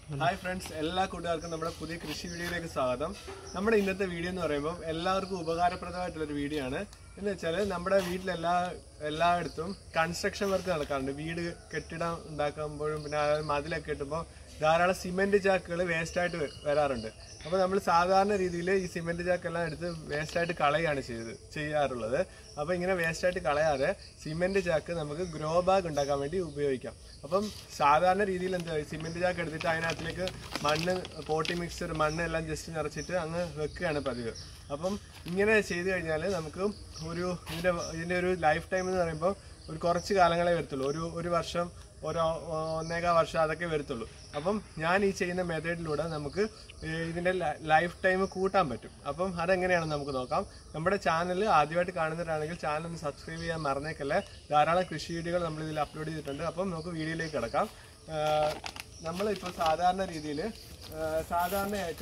hi friends എല്ലാ കൂട്ടുകാർക്കും നമ്മുടെ പുതിയ കൃഷി വീഡിയോയിലേക്ക് സ്വാഗതം നമ്മുടെ ഇന്നത്തെ വീഡിയോ എന്ന് പറയുമ്പോൾ എല്ലാവർക്കും ഉപകാരപ്രദമായിട്ടുള്ളൊരു വീഡിയോ ആണ് എന്ന് വെച്ചാൽ നമ്മുടെ വീട്ടിലെല്ലാ എല്ലായിടത്തും കൺസ്ട്രക്ഷൻ വർക്ക് നടക്കാറുണ്ട് വീട് കെട്ടിടം ഉണ്ടാക്കുമ്പോഴും പിന്നെ അതായത് മതിലൊക്കെ കെട്ടുമ്പോൾ ധാരാളം സിമെന്റ് ചാക്കുകൾ വേസ്റ്റായിട്ട് വരാറുണ്ട് അപ്പോൾ നമ്മൾ സാധാരണ രീതിയിൽ ഈ സിമെന്റ് ചാക്കെല്ലാം എടുത്ത് വേസ്റ്റായിട്ട് കളയുകയാണ് ചെയ്ത് ചെയ്യാറുള്ളത് അപ്പോൾ ഇങ്ങനെ വേസ്റ്റായിട്ട് കളയാതെ സിമെന്റ് ചാക്ക് നമുക്ക് ഗ്രോ ബാഗ് ഉണ്ടാക്കാൻ വേണ്ടി ഉപയോഗിക്കാം അപ്പം സാധാരണ രീതിയിൽ എന്താ സിമെന്റ് ചാക്ക് എടുത്തിട്ട് അതിനകത്തിലേക്ക് മണ്ണ് പോട്ടി മിക്സർ മണ്ണ് എല്ലാം ജസ്റ്റ് നിറച്ചിട്ട് അങ്ങ് വെക്കുകയാണ് പതിവ് അപ്പം ഇങ്ങനെ ചെയ്ത് കഴിഞ്ഞാൽ നമുക്ക് ഒരു ഇതിൻ്റെ ഇതിൻ്റെ ഒരു ലൈഫ് ടൈം എന്ന് പറയുമ്പോൾ ഒരു കുറച്ച് കാലങ്ങളെ വരത്തുള്ളൂ ഒരു ഒരു വർഷം ഒരു ഒന്നേകാൽ വർഷം അതൊക്കെ വരത്തുള്ളൂ അപ്പം ഞാൻ ഈ ചെയ്യുന്ന മെത്തേഡിലൂടെ നമുക്ക് ഈ ഇതിൻ്റെ ലൈഫ് ടൈം കൂട്ടാൻ പറ്റും അപ്പം അതെങ്ങനെയാണെന്ന് നമുക്ക് നോക്കാം നമ്മുടെ ചാനൽ ആദ്യമായിട്ട് കാണുന്നവരാണെങ്കിൽ ചാനൽ ഒന്ന് സബ്സ്ക്രൈബ് ചെയ്യാൻ മറന്നേക്കല്ലേ ധാരാളം കൃഷി വീഡിയോകൾ നമ്മൾ ഇതിൽ അപ്ലോഡ് ചെയ്തിട്ടുണ്ട് അപ്പം നമുക്ക് വീഡിയോയിലേക്ക് കിടക്കാം നമ്മളിപ്പോൾ സാധാരണ രീതിയിൽ സാധാരണയായിട്ട്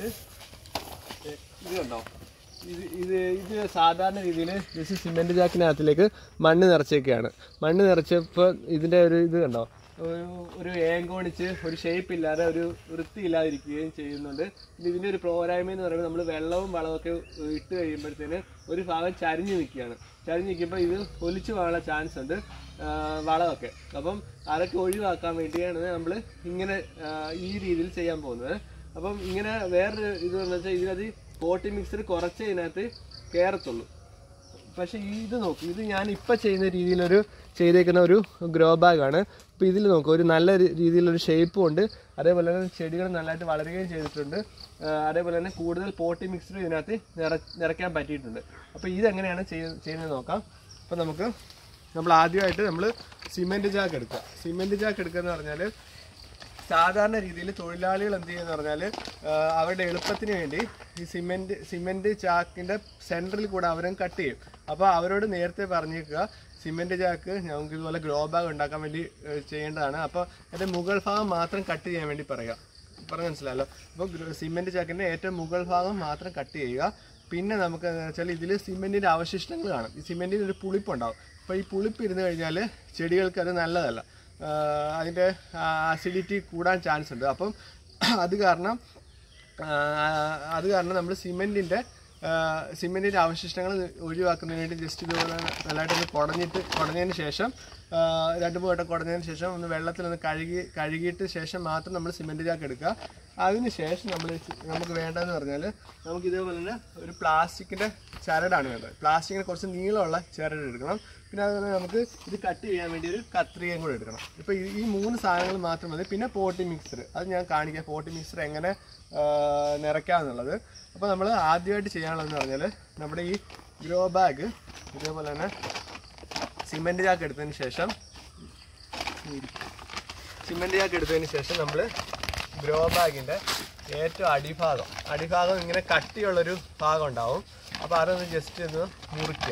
ഏ, ഇത് കണ്ടോ ഇത് ഇത് ഇത് സാധാരണ രീതിയിൽ ജസ്റ്റ് സിമെന്റ് ചാക്കിനകത്തിലേക്ക് മണ്ണ് നിറച്ചേക്കാണ് മണ്ണ് നിറച്ചപ്പോൾ ഇതിൻ്റെ ഒരു ഇത് കണ്ടോ ഒരു ഒരു ഏങ്കോണിച്ച് ഒരു ഷേപ്പ് ഇല്ലാതെ ഒരു വൃത്തിയില്ലാതിരിക്കുകയും ചെയ്യുന്നുണ്ട് പിന്നെ ഇതിൻ്റെ ഒരു പോരായ്മ എന്ന് പറയുമ്പോൾ നമ്മൾ വെള്ളവും വളമൊക്കെ ഇട്ട് കഴിയുമ്പോഴത്തേന് ഒരു ഭാഗം ചരിഞ്ഞ് നിൽക്കുകയാണ് ചരിഞ്ഞ് നിൽക്കുമ്പോൾ ഇത് ഒലിച്ചു പോകാനുള്ള ചാൻസ് ഉണ്ട് ആ, വളമൊക്കെ അപ്പം അതൊക്കെ ഒഴിവാക്കാൻ വേണ്ടിയാണ് നമ്മൾ ഇങ്ങനെ ആ, ഈ രീതിയിൽ ചെയ്യാൻ പോകുന്നത് അപ്പം ഇങ്ങനെ വേറൊരു ഇത് എന്ന് വെച്ചാൽ ഇതിനകത്ത് പോട്ടി മിക്സർ കുറച്ചേ ഇതിനകത്ത് കയറത്തുള്ളൂ പക്ഷേ ഈ ഇത് നോക്ക് ഇത് ഞാൻ ഇപ്പം ചെയ്യുന്ന രീതിയിലൊരു ചെയ്തേക്കുന്ന ഒരു ഗ്രോ ബാഗാണ് അപ്പോൾ ഇതിൽ നോക്കുക ഒരു നല്ല രീ- രീതിയിലൊരു ഷേപ്പും ഉണ്ട് അതേപോലെ തന്നെ ചെടികൾ നല്ലതായിട്ട് വളരുകയും ചെയ്തിട്ടുണ്ട് ആ, അതേപോലെ തന്നെ കൂടുതൽ പോട്ടി മിക്സർ ഇതിനകത്ത് നിറ നിറയ്ക്കാൻ പറ്റിയിട്ടുണ്ട് അപ്പോൾ ഇതെങ്ങനെയാണ് ചെയ്യ ചെയ്യുന്നത് നോക്കാം അപ്പോൾ നമുക്ക് നമ്മൾ ആദ്യമായിട്ട് നമ്മൾ സിമെൻറ്റ് ചാക്ക് എടുക്കുക സിമെൻറ്റ് ചാക്ക് എടുക്കുക എന്ന് പറഞ്ഞാൽ സാധാരണ രീതിയിൽ തൊഴിലാളികൾ എന്ത് ചെയ്യുമെന്ന് പറഞ്ഞാൽ അവരുടെ എളുപ്പത്തിന് വേണ്ടി ഈ സിമെൻറ്റ് സിമെൻറ്റ് ചാക്കിൻ്റെ സെൻറ്ററിൽ കൂടെ അവരും കട്ട് ചെയ്യും അപ്പോൾ അവരോട് നേരത്തെ പറഞ്ഞേക്കുക സിമെൻറ്റ് ചാക്ക് ഞങ്ങൾക്ക് ഇതുപോലെ ഗ്രോ ബാഗ് ഉണ്ടാക്കാൻ വേണ്ടി ഏഹ്, ചെയ്യേണ്ടതാണ് അപ്പോൾ അതിൻ്റെ മുകൾ ഭാഗം മാത്രം കട്ട് ചെയ്യാൻ വേണ്ടി പറയുക പറഞ്ഞ് മനസ്സിലായല്ലോ അപ്പോൾ സിമെൻറ്റ് ചാക്കിൻ്റെ ഏറ്റവും മുകൾ ഭാഗം മാത്രം കട്ട് ചെയ്യുക പിന്നെ നമുക്ക് എന്താ വെച്ചാൽ ഇതിൽ സിമെൻറ്റിൻ്റെ അവശിഷ്ടങ്ങൾ കാണും ഈ സിമെൻറ്റിന് ഒരു പുളിപ്പുണ്ടാവും അപ്പോൾ ഈ പുളിപ്പ് ഇരുന്ന് കഴിഞ്ഞാൽ ചെടികൾക്ക് അത് നല്ലതല്ല ആഹ് അതിൻ്റെ അസിഡിറ്റി കൂടാൻ ചാൻസ് ഉണ്ട് അപ്പം അത് കാരണം ആഹ് അത് കാരണം നമ്മൾ സിമെൻറ്റിൻ്റെ സിമെൻറ്റിൻ്റെ അവശിഷ്ടങ്ങൾ ഒഴിവാക്കുന്നതിന് വേണ്ടി ജസ്റ്റ് ഇതുപോലെ നല്ലതായിട്ടൊന്ന് കുടഞ്ഞിട്ട് കുടഞ്ഞതിന് ശേഷം ആഹ് രണ്ട് മൂന്ന് വട്ടം കുടഞ്ഞതിന് ശേഷം ഒന്ന് വെള്ളത്തിലൊന്ന് കഴുകി കഴുകിയിട്ട് ശേഷം മാത്രം നമ്മൾ സിമെൻറ്റ് ചാക്ക് എടുക്കുക അതിന് ശേഷം നമ്മൾ നമുക്ക് വേണ്ടതെന്ന് പറഞ്ഞാൽ നമുക്ക് ഇതേപോലെ തന്നെ ഒരു പ്ലാസ്റ്റിക്കിൻ്റെ ചരടാണ് വേണ്ടത് പ്ലാസ്റ്റിക്കിന് കുറച്ച് നീളമുള്ള ചരട് എടുക്കണം പിന്നെ അതുപോലെ നമുക്ക് ഇത് കട്ട് ചെയ്യാൻ വേണ്ടി ഒരു കത്രികയും കൂടെ എടുക്കണം ഇപ്പോൾ ഈ ഈ മൂന്ന് സാധനങ്ങൾ മാത്രം മതി പിന്നെ പോട്ടി മിക്സർ അത് ഞാൻ കാണിക്കാം പോട്ടി മിക്സർ എങ്ങനെ ആ, നിറയ്ക്കാമെന്നുള്ളത് അപ്പോൾ നമ്മൾ ആദ്യമായിട്ട് ചെയ്യാനുള്ളതെന്ന് പറഞ്ഞാൽ നമ്മുടെ ഈ ഗ്രോ ബാഗ് ഇതേപോലെ തന്നെ സിമെൻറ്റ് ചാക്ക് എടുത്തതിന് ശേഷം സിമെൻറ്റ് ചാക്ക് എടുത്തതിന് ശേഷം നമ്മൾ ഗ്രോ ബാഗിൻ്റെ ഏറ്റവും അടിഭാഗം അടിഭാഗം ഇങ്ങനെ കട്ടിയുള്ളൊരു ഭാഗം ഉണ്ടാവും അപ്പോൾ അതൊന്ന് ജസ്റ്റ് ഒന്ന് മുറിക്കുക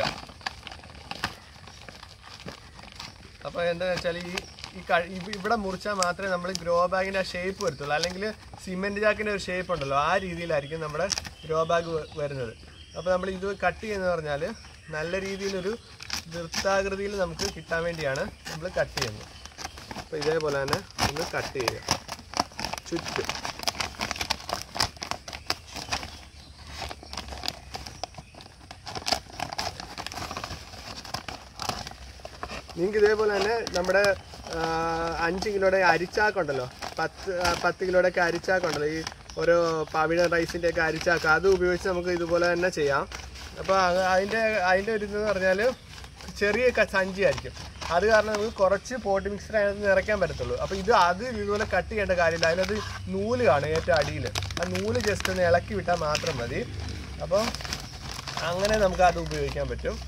അപ്പോൾ എന്താണെന്ന് വെച്ചാൽ ഈ ഈ ക- ഇവ- ഇവിടെ മുറിച്ചാൽ മാത്രമേ നമ്മൾ ഗ്രോ ബാഗിൻ്റെ ആ ഷേപ്പ് വരത്തുള്ളൂ അല്ലെങ്കിൽ സിമെൻറ്റ് ജാക്കിൻ്റെ ഒരു ഷേപ്പ് ഉണ്ടല്ലോ ആ രീതിയിലായിരിക്കും നമ്മുടെ ഗ്രോ ബാഗ് വരുന്നത് അപ്പോൾ നമ്മൾ ഇത് കട്ട് ചെയ്യുന്നത് പറഞ്ഞാൽ നല്ല രീതിയിലൊരു വൃത്താകൃതിയിൽ നമുക്ക് കിട്ടാൻ വേണ്ടിയാണ് നമ്മൾ കട്ട് ചെയ്യുന്നത് അപ്പോൾ ഇതേപോലെ തന്നെ ഒന്ന് കട്ട് ചെയ്യുക ചുറ്റും നിങ്ങൾക്ക് ഇതേപോലെ തന്നെ നമ്മുടെ ആ, അഞ്ച് കിലോയുടെ അരിച്ചാക്കുണ്ടല്ലോ പത്ത് ആ, പത്ത് കിലോയുടെ ഒക്കെ അരിച്ചാക്കുണ്ടല്ലോ ഈ ഓരോ പവിഴ റൈസിൻ്റെ ഒക്കെ അരിച്ചാക്ക് അത് ഉപയോഗിച്ച് നമുക്ക് ഇതുപോലെ തന്നെ ചെയ്യാം അപ്പോൾ അതിൻ്റെ അതിൻ്റെ ഒരു ഇതെന്ന് പറഞ്ഞാൽ ചെറിയ ക- സഞ്ചിയായിരിക്കും അത് കാരണം നമുക്ക് കുറച്ച് പോട്ടി മിക്സർ അതിനകത്ത് നിറയ്ക്കാൻ പറ്റത്തുള്ളൂ അപ്പോൾ ഇത് അത് ഇതുപോലെ കട്ട് ചെയ്യേണ്ട കാര്യമില്ല അതിനകത്ത് നൂല് കാണും ഏറ്റവും അടിയിൽ ആ നൂല് ജസ്റ്റ് ഒന്ന് ഇളക്കി വിട്ടാൽ മാത്രം മതി അപ്പോൾ അങ്ങനെ നമുക്ക് അത് ഉപയോഗിക്കാൻ പറ്റും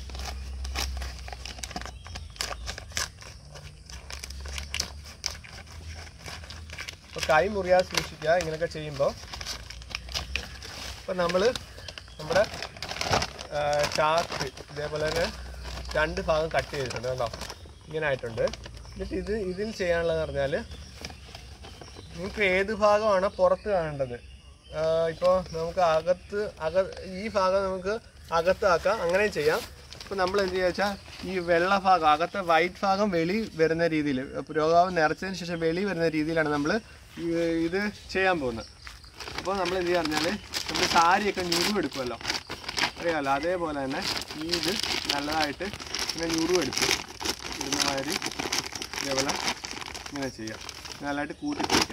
അപ്പോൾ കൈ മുറിയാതെ സൂക്ഷിക്കുക ഇങ്ങനെയൊക്കെ ചെയ്യുമ്പോൾ അപ്പോൾ നമ്മൾ നമ്മുടെ ആ, ചാക്ക് ഇതേപോലെ തന്നെ രണ്ട് ഭാഗം കട്ട് ചെയ്തിട്ടുണ്ട് കേട്ടോ ഇങ്ങനെ ആയിട്ടുണ്ട് എന്നിട്ട് ഇത് ഇതിൽ ചെയ്യാനുള്ളതെന്ന് പറഞ്ഞാൽ നിങ്ങൾക്ക് ഏത് ഭാഗമാണ് പുറത്ത് കാണേണ്ടത് ഇപ്പോൾ നമുക്ക് അകത്ത് അക ഈ ഭാഗം നമുക്ക് അകത്താക്കാം അങ്ങനെയും ചെയ്യാം ഇപ്പോൾ നമ്മൾ എന്ത് ചെയ്യുക വെച്ചാൽ ഈ വെള്ള ഭാഗം അകത്തെ വൈറ്റ് ഭാഗം വെളി വരുന്ന രീതിയിൽ പുരോഗാമം നിറച്ചതിന് ശേഷം വെളി വരുന്ന രീതിയിലാണ് നമ്മൾ ഈ- ഇത് ചെയ്യാൻ പോകുന്നത് അപ്പോൾ നമ്മൾ എന്ത് ചെയ്യുക പറഞ്ഞാൽ നമ്മൾ സാരിയൊക്കെ ഞുരുവെടുക്കുമല്ലോ അറിയാമല്ലോ അതേപോലെ തന്നെ ഈ ഇത് നല്ലതായിട്ട് ഇങ്ങനെ ഞുരുവെടുത്ത് ഇടുന്ന മാതിരി ഇതേപോലെ ഇങ്ങനെ ചെയ്യാം നല്ലതായിട്ട് കൂട്ടിപ്പിടിക്കാം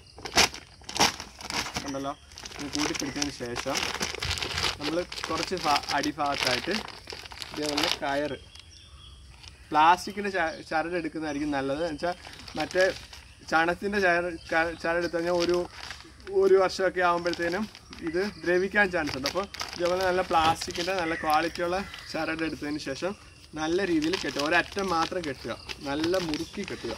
കണ്ടല്ലോ ഇത് കൂട്ടിപ്പിടിച്ചതിന് ശേഷം നമ്മൾ കുറച്ച് ഭാ- അടിഭാഗത്തായിട്ട് ഇതേപോലെ കയറ് പ്ലാസ്റ്റിക്കിൻ്റെ ചരട് എടുക്കുന്നതായിരിക്കും നല്ലത് എന്ന് വെച്ചാൽ മറ്റേ ചണത്തിൻ്റെ ചര ക- ചരട് എടുത്തു കഴിഞ്ഞാൽ ഒരു ഒരു വർഷമൊക്കെ ആകുമ്പോഴത്തേനും ഇത് ദ്രവിക്കാൻ ചാൻസ് ഉണ്ട് അപ്പോൾ ഇതേപോലെ നല്ല പ്ലാസ്റ്റിക്കിൻ്റെ നല്ല ക്വാളിറ്റിയുള്ള ചരട് എടുത്തതിന് ശേഷം നല്ല രീതിയിൽ കെട്ടുക ഒരറ്റം മാത്രം കെട്ടുക നല്ല മുറുക്കി കെട്ടുക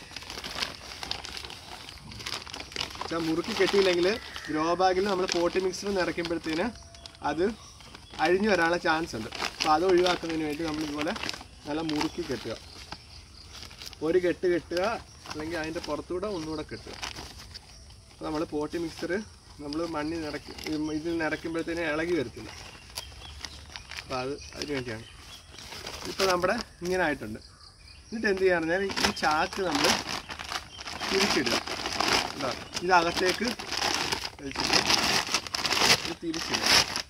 വെച്ചാൽ മുറുക്കി കെട്ടിയില്ലെങ്കിൽ ഗ്രോ ബാഗിൽ നമ്മൾ പോട്ടി മിക്സർ നിറയ്ക്കുമ്പോഴത്തേന് അത് അഴിഞ്ഞു വരാനുള്ള ചാൻസ് ഉണ്ട് അപ്പോൾ അത് ഒഴിവാക്കുന്നതിന് വേണ്ടി നമ്മൾ ഇതുപോലെ നല്ല മുറുക്കി കെട്ടുക ഒരു കെട്ട് കെട്ടുക അല്ലെങ്കിൽ അതിൻ്റെ പുറത്തൂടെ ഒന്നുകൂടെ കെട്ടുക അപ്പോൾ നമ്മൾ പോട്ടി മിക്സർ നമ്മൾ മണ്ണിൽ നിറക്കി ഇതിൽ നിറയ്ക്കുമ്പോഴത്തേന് ഇളകി വരത്തില്ല അപ്പോൾ അത് അതിന് വേണ്ടിയാണ് ഇപ്പോൾ നമ്മുടെ ഇങ്ങനെ ആയിട്ടുണ്ട് എന്നിട്ട് എന്ത് ചെയ്യാന്ന് പറഞ്ഞാൽ ഈ ചാക്ക് നമ്മൾ തിരിച്ചിടുക എന്താ ഇത് അകത്തേക്ക് വെച്ചിട്ട് ഇത് തിരിച്ചിടുക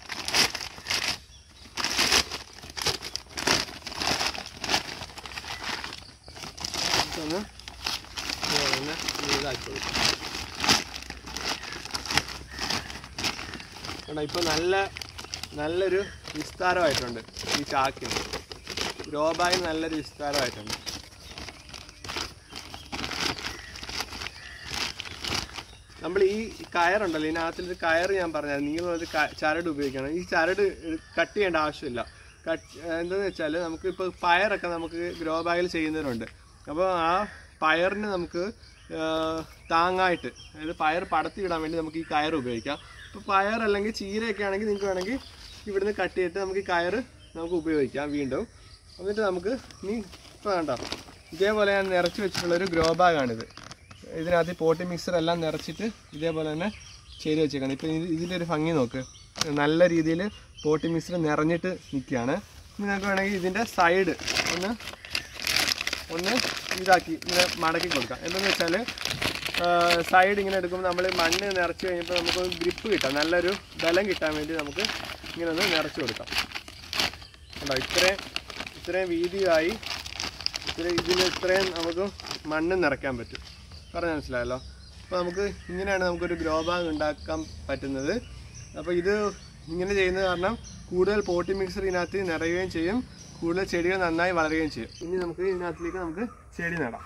ഒന്ന് ഇതുപോലെ തന്നെ ഇതാക്കി കൊടുക്കും കണ്ടോ ഇപ്പോൾ നല്ല നല്ലൊരു വിസ്താരമായിട്ടുണ്ട് ഈ ചാക്കിന് ഗ്രോബായി നല്ലൊരു വിസ്താരമായിട്ടുണ്ട് നമ്മൾ ഈ കയറുണ്ടല്ലോ ഇതിനകത്തൊരു കയറ് ഞാൻ പറഞ്ഞത് നീളമൊരു ചരട് ഉപയോഗിക്കണം ഈ ചരട് കട്ട് ചെയ്യേണ്ട ആവശ്യമില്ല കട്ട് എന്താണെന്ന് വെച്ചാൽ നമുക്ക് ഇപ്പോൾ പയറൊക്കെ നമുക്ക് ഗ്രോ ബാഗിൽ ചെയ്യുന്നവരുണ്ട് അപ്പോൾ ആ പയറിന് നമുക്ക് ആ, താങ്ങായിട്ട് അതായത് പയർ പടത്തി ഇടാൻ വേണ്ടി നമുക്ക് ഈ കയർ ഉപയോഗിക്കാം ഇപ്പോൾ പയർ അല്ലെങ്കിൽ ചീരയൊക്കെ ആണെങ്കിൽ നിങ്ങൾക്ക് വേണമെങ്കിൽ ഇവിടുന്ന് കട്ട് ചെയ്തിട്ട് നമുക്ക് ഈ കയർ നമുക്ക് ഉപയോഗിക്കാം വീണ്ടും എന്നിട്ട് നമുക്ക് ഇനി ഇപ്പോൾ വേണ്ട ഇതേപോലെ ഞാൻ നിറച്ച് വെച്ചിട്ടുള്ളൊരു ഗ്രോ ബാഗാണിത് ഇതിനകത്ത് ഈ പോട്ടി മിക്സർ എല്ലാം നിറച്ചിട്ട് ഇതേപോലെ തന്നെ ചെയ്ത് വെച്ചേക്കണം ഇപ്പം ഇത് ഇതിൻ്റെ ഒരു ഭംഗി നോക്ക് നല്ല രീതിയിൽ പോട്ടി മിക്സർ നിറഞ്ഞിട്ട് നിൽക്കുകയാണ് ഇനി നമുക്ക് വേണമെങ്കിൽ ഇതിൻ്റെ സൈഡ് ഒന്ന് ഒന്ന് ഇതാക്കി ഇങ്ങനെ മടക്കി കൊടുക്കാം എന്തെന്ന് വെച്ചാൽ സൈഡ് ഇങ്ങനെ എടുക്കുമ്പോൾ നമ്മൾ മണ്ണ് നിറച്ച് കഴിഞ്ഞപ്പോൾ നമുക്ക് ഗ്രിപ്പ് കിട്ടാം നല്ലൊരു ബലം കിട്ടാൻ വേണ്ടി നമുക്ക് ഇങ്ങനെ ഒന്ന് നിറച്ച് കൊടുക്കാം കണ്ടോ ഇത്രയും ഇത്രയും വീതിയായി ഇത്രയും ഇതിൽ ഇത്രയും നമുക്ക് മണ്ണ് നിറയ്ക്കാൻ പറ്റും പറഞ്ഞ മനസ്സിലായല്ലോ അപ്പോൾ നമുക്ക് ഇങ്ങനെയാണ് നമുക്കൊരു ഗ്രോ ബാഗ് ഉണ്ടാക്കാൻ പറ്റുന്നത് അപ്പോൾ ഇത് ഇങ്ങനെ ചെയ്യുന്നത് കാരണം കൂടുതൽ പോട്ടി മിക്സർ ഇതിനകത്ത് നിറയുകയും ചെയ്യും കൂടുതൽ ചെടികൾ നന്നായി വളരുകയും ചെയ്യും ഇനി നമുക്ക് ഇതിനകത്തിലേക്ക് നമുക്ക് ചെടി നടാം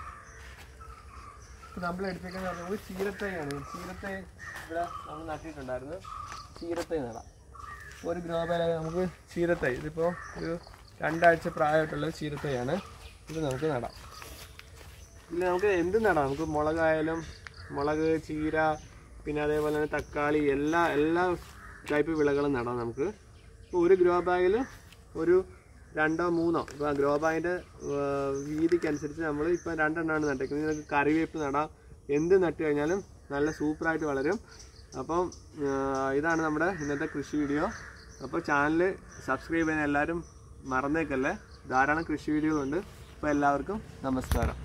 ഇപ്പോൾ നമ്മൾ എടുത്തേക്കുന്നത് പറഞ്ഞാൽ ചീരത്തൈയാണ് ചീരത്തൈ ഇവിടെ നമ്മൾ നട്ടിട്ടുണ്ടായിരുന്നു ചീരത്തൈ നടാം ഒരു ഗ്രോ ബാഗ് നമുക്ക് ചീരത്തൈ ഇതിപ്പോൾ ഒരു രണ്ടാഴ്ച പ്രായമായിട്ടുള്ള ചീരത്തൈയാണ് ഇത് നമുക്ക് നടാം ഇതിൽ നമുക്ക് എന്ത് നടാം നമുക്ക് മുളകായാലും മുളക് ചീര പിന്നെ അതേപോലെ തന്നെ തക്കാളി എല്ലാ എല്ലാ ടൈപ്പ് വിളകളും നടാം നമുക്ക് ഇപ്പോൾ ഒരു ഗ്രോ ബാഗിൽ ഒരു രണ്ടോ മൂന്നോ ഇപ്പോൾ ഗ്രോ ബാഗിൻ്റെ വീതിക്കനുസരിച്ച് നമ്മൾ ഇപ്പോൾ രണ്ടെണ്ണമാണ് നട്ടേക്കുന്നത് നിങ്ങൾക്ക് കറിവേപ്പ് നടാം എന്ത് നട്ട് കഴിഞ്ഞാലും നല്ല സൂപ്പറായിട്ട് വളരും അപ്പം ആ, ഇതാണ് നമ്മുടെ ഇന്നത്തെ കൃഷി വീഡിയോ അപ്പോൾ ചാനൽ സബ്സ്ക്രൈബ് ചെയ്യാൻ എല്ലാവരും മറന്നേക്കല്ലേ ധാരാളം കൃഷി വീഡിയോകളുണ്ട് അപ്പോൾ എല്ലാവർക്കും നമസ്കാരം